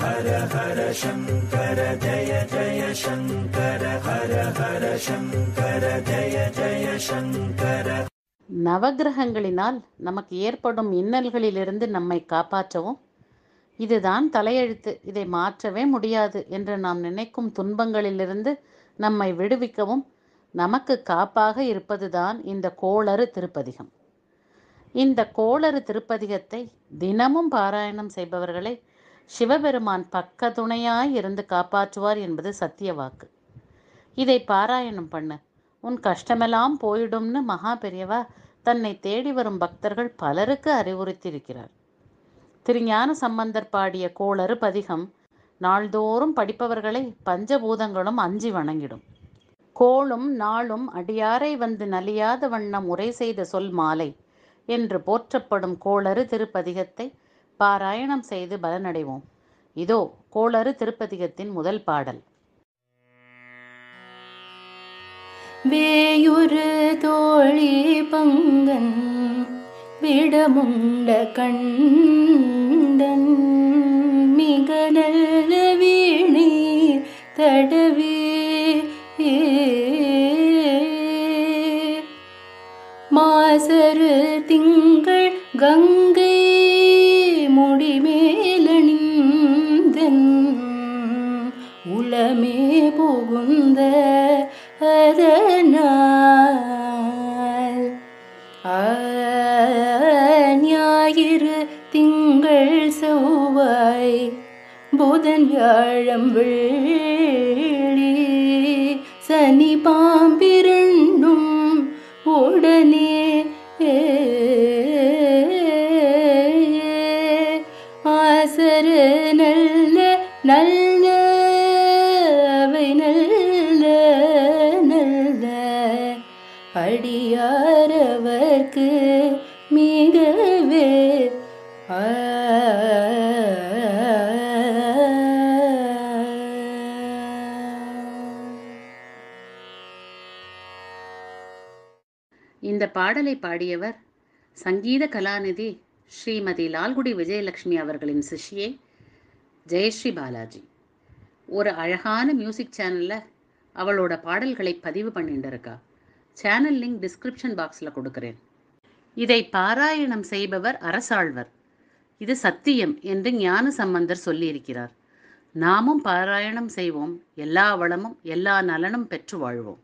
நவக்கிரகங்களினால் நமக்கு ஏற்படும் இன்னல்களிலிருந்து நம்மை காப்பாற்றவும் இதுதான் தலையெழுத்து இதை மாற்றவே முடியாது என்று நாம் நினைக்கும் துன்பங்களிலிருந்து நம்மை விடுவிக்கவும் நமக்கு காப்பாக இருப்பதுதான் இந்த கோளறு திருப்பதிகம் இந்த கோளறு திருப்பதிகத்தை தினமும் பாராயணம் செய்பவர்களை சிவபெருமான் பக்க துணையாய் இருந்து காப்பாற்றுவார் என்பது சத்திய வாக்கு இதை பாராயணம் பண்ணு உன் கஷ்டமெல்லாம் போயிடும்னு மகா பெரியவா தன்னை தேடி வரும் பக்தர்கள் பலருக்கு அறிவுறுத்தியிருக்கிறார் திருஞான சம்பந்தர் பாடிய கோளறு பதிகம் நாள்தோறும் படிப்பவர்களை பஞ்சபூதங்களும் அஞ்சி வணங்கிடும் கோளும் நாளும் அடியாரை வந்து நலியாத வண்ணம் உரை செய்த சொல் மாலை என்று போற்றப்படும் கோளறு திருப்பதிகத்தை பாராயணம் செய்து பலனடைவோம் இதோ கோளறு திருப்பதிகத்தின் முதல் பாடல் வேயுரு தோழி பங்கன் விடமுண்ட கண்டன் மிக நல்ல வீணை தடவி மாசரு திங்கள் கங்கை முடிமேலணிந்தன் உளமே புகுந்த அதனால் ஆ, ஞாயிறு திங்கள் செவ்வாய் புதன் வியாழம் வெள்ளி சனி பாம்பிரண்டும் உடனே ஆசர நல்ல நல்ல அவை நல்ல நல்ல அடியாரவர்க்கு மிகவே ஆ இந்த பாடலை பாடியவர் சங்கீத கலாநிதி ஸ்ரீமதி லால்குடி விஜயலட்சுமி அவர்களின் சிஷ்யே ஜெயஸ்ரீ பாலாஜி ஒரு அழகான மியூசிக் சேனலில் அவளோட பாடல்களை பதிவு பண்ணிட்டு இருக்கா சேனல் லிங்க் டிஸ்கிரிப்ஷன் பாக்ஸில் கொடுக்குறேன் இதை பாராயணம் செய்பவர் அரசாழ்வர் இது சத்தியம் என்று ஞான சம்பந்தர் சொல்லியிருக்கிறார் நாமும் பாராயணம் செய்வோம் எல்லா வளமும் எல்லா நலனும் பெற்று வாழ்வோம்